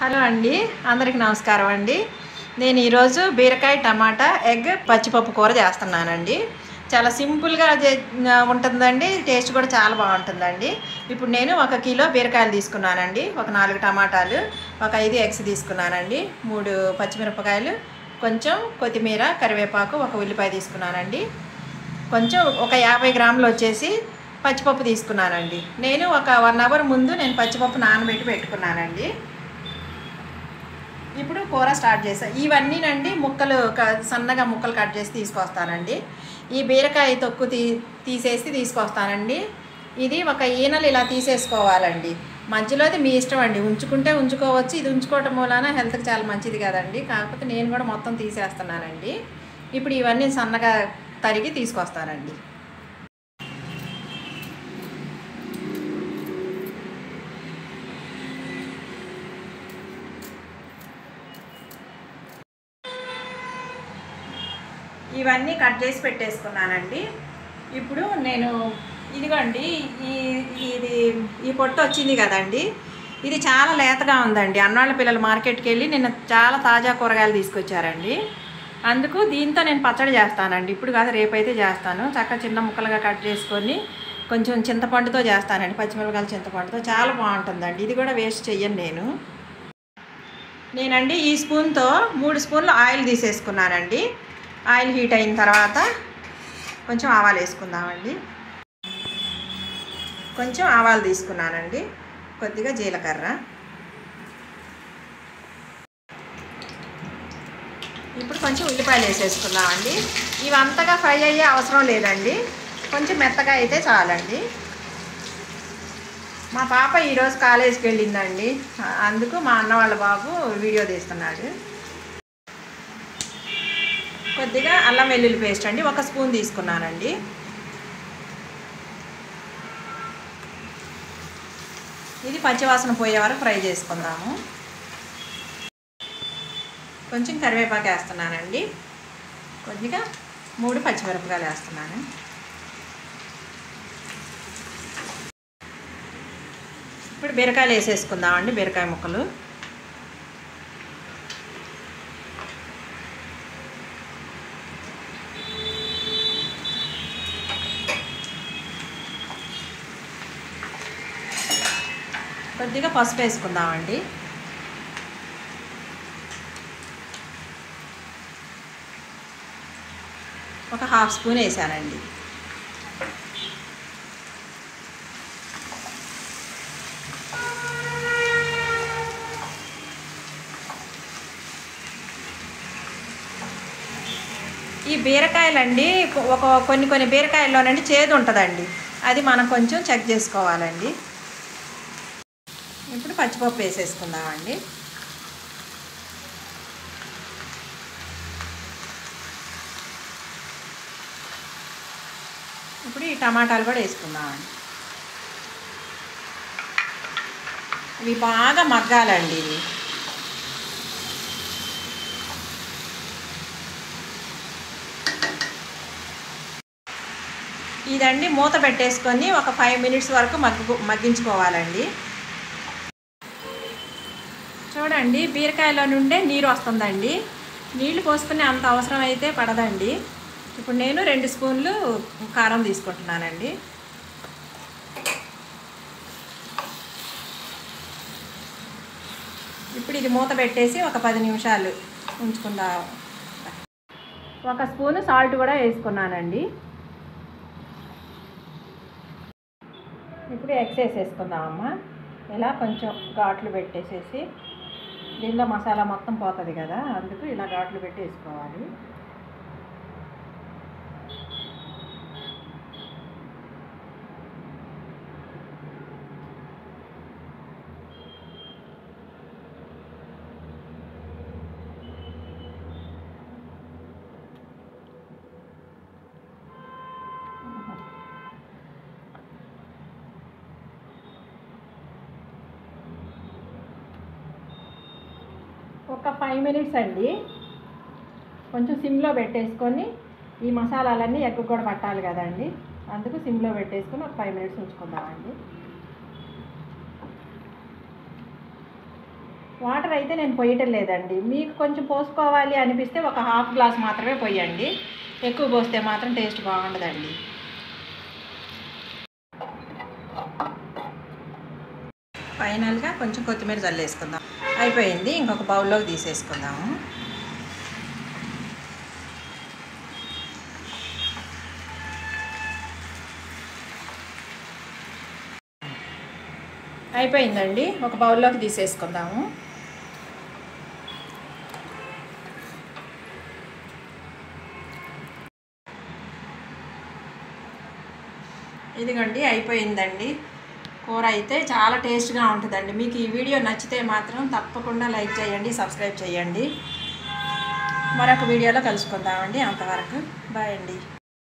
hello అండి అందరికి నమస్కారం అండి నేను ఈరోజు బీరకాయ టమాటా ఎగ్ పచ్చిపప్పు కూర చేస్తున్నానండి చాలా సింపుల్గా చే- ఉంటుందండి టేస్ట్ కూడా చాలా బాగుంటుందండి ఇప్పుడు నేను ఒక కిలో బీరకాయలు తీసుకున్నానండి ఒక నాలుగు టమాటాలు ఒక ఐదు ఎగ్స్ తీసుకున్నానండి మూడు పచ్చిమిరపకాయలు కొంచెం కొత్తిమీర కరివేపాకు ఒక ఉల్లిపాయ తీసుకున్నానండి కొంచెం ఒక యాభై గ్రాములు వచ్చేసి పచ్చిపప్పు తీసుకున్నానండి నేను ఒక వన్ అవర్ ముందు నేను పచ్చిపప్పు నానబెట్టి పెట్టుకున్నానండి ఇప్పుడు కూర స్టార్ట్ చేస్తాను ఇవన్నీనండి ముక్కలు క- సన్నగా ముక్కలు కట్ చేసి తీసుకొస్తానండి ఈ బీరకాయ తొక్కు తీ తీసేసి తీసుకొస్తానండి ఇది ఒక ఈనలు ఇలా తీసేసుకోవాలండి మధ్యలోది మీ ఇష్టం అండి ఉంచుకుంటే ఉంచుకోవచ్చు ఇది ఉంచుకోవటం మూలాన హెల్త్కి చాలా మంచిది కదండి కాకపోతే నేను కూడా మొత్తం తీసేస్తున్నానండి ఇప్పుడు ఇవన్నీ సన్నగా తరిగి తీసుకొస్తానండి ఇవన్నీ కట్ చేసి పెట్టేసుకున్నానండి ఇప్పుడు నేను ఇదిగోండి ఈ ఇది ఈ పొట్టు వచ్చింది కదండి ఇది చాలా లేతగా ఉందండి అన్నాళ్ళ పిల్లలు మార్కెట్కి వెళ్ళి నిన్న చాలా తాజా కూరగాయలు తీసుకొచ్చారండి అందుకు దీంతో నేను పచ్చడి చేస్తానండి ఇప్పుడు కాదు రేపైతే చేస్తాను చక్కగా చిన్న ముక్కలుగా కట్ చేసుకొని కొంచెం చింతపండుతో చేస్తానండి పచ్చిమిరపకాయల చింతపండుతో చాలా బాగుంటుందండి ఇది కూడా వేస్ట్ చెయ్యను నేను నేనండి ఈ స్పూన్తో మూడు స్పూన్లు ఆయిల్ తీసేసుకున్నానండి ఆయిల్ హీట్ అయిన తర్వాత కొంచెం ఆవాలు వేసుకుందామండి కొంచెం ఆవాలు తీసుకున్నానండి కొద్దిగా జీలకర్ర ఇప్పుడు కొంచెం ఉల్లిపాయలు వేసేసుకుందామండి ఇవి అంతగా ఫ్రై అయ్యే అవసరం లేదండి కొంచెం మెత్తగా అయితే చాలండి మా పాప ఈరోజు కాలేజీకి వెళ్ళిందండి ఆ- అందుకు మా అన్న వాళ్ళ బాబు వీడియో తీస్తున్నాడు కొద్దిగా అల్లం వెల్లుల్లి పేస్ట్ అండి ఒక స్పూన్ తీసుకున్నానండి ఇది పచ్చివాసన పోయే వరకు ఫ్రై చేసుకుందాము కొంచెం కరివేపాకు వేస్తున్నానండి కొద్దిగా మూడు పచ్చిమిరపకాయలు వేస్తున్నాను ఇప్పుడు బీరకాయలు వేసేసుకుందామండి బీరకాయ ముక్కలు కొద్దిగా పసుపు వేసుకుందామండి ఒక హాఫ్ స్పూన్ వేసానండి ఈ బీరకాయలండి ఒక కొన్ని కొన్ని బీరకాయల్లోనండి చేదు ఉంటుందండి అది మనం కొంచెం చెక్ చేసుకోవాలండి ఇప్పుడు పచ్చిపప్పు వేసేసుకుందామండి ఇప్పుడు ఈ టమాటాలు కూడా వేసుకుందామండి ఇవి బాగా మగ్గాలండి ఇవి ఇదండి మూత పెట్టేసుకొని ఒక ఫైవ్ మినిట్స్ వరకు మగ్గు మగ్గించుకోవాలండి చూడండి బీరకాయలో నుండే నీరు వస్తుందండి నీళ్లు పోసుకునే అంత అవసరం అయితే పడదండి ఇప్పుడు నేను రెండు స్పూన్లు కారం తీసుకుంటున్నానండి ఇప్పుడు ఇది మూత పెట్టేసి ఒక పది నిమిషాలు ఉంచుకుందాం ఒక స్పూను సాల్ట్ కూడా వేసుకున్నానండి ఇప్పుడు ఎగ్స్ వేసేసుకుందామమ్మా ఇలా కొంచెం ఘాట్లు పెట్టేసేసి దీనిలో మసాలా మొత్తం పోతుంది కదా అందుకు ఇలా ఘాట్లు పెట్టి వేసుకోవాలి ఒక ఫైవ్ మినిట్స్ అండి కొంచెం సిమ్లో పెట్టేసుకొని ఈ మసాలాలన్నీ ఎగ్ కూడా పట్టాలి కదండి అందుకు సిమ్లో పెట్టేసుకొని ఒక ఫైవ్ మినిట్స్ ఉంచుకుందామండి వాటర్ అయితే నేను పోయటం లేదండి మీకు కొంచెం పోసుకోవాలి అనిపిస్తే ఒక హాఫ్ గ్లాస్ మాత్రమే పోయండి ఎక్కువ పోస్తే మాత్రం టేస్ట్ బాగుండదండి ఫైనల్గా కొంచెం కొత్తిమీర చల్లేసుకుందాం అయిపోయింది ఇంకొక బౌల్లోకి తీసేసుకుందాము అయిపోయిందండి ఒక బౌల్లోకి తీసేసుకుందాము ఇదిగోండి అయిపోయిందండి కూర అయితే చాలా టేస్ట్గా ఉంటుందండి మీకు ఈ వీడియో నచ్చితే మాత్రం తప్పకుండా లైక్ చేయండి సబ్స్క్రైబ్ చేయండి మరొక వీడియోలో కలుసుకుందామండి అంతవరకు బాయ్ అండి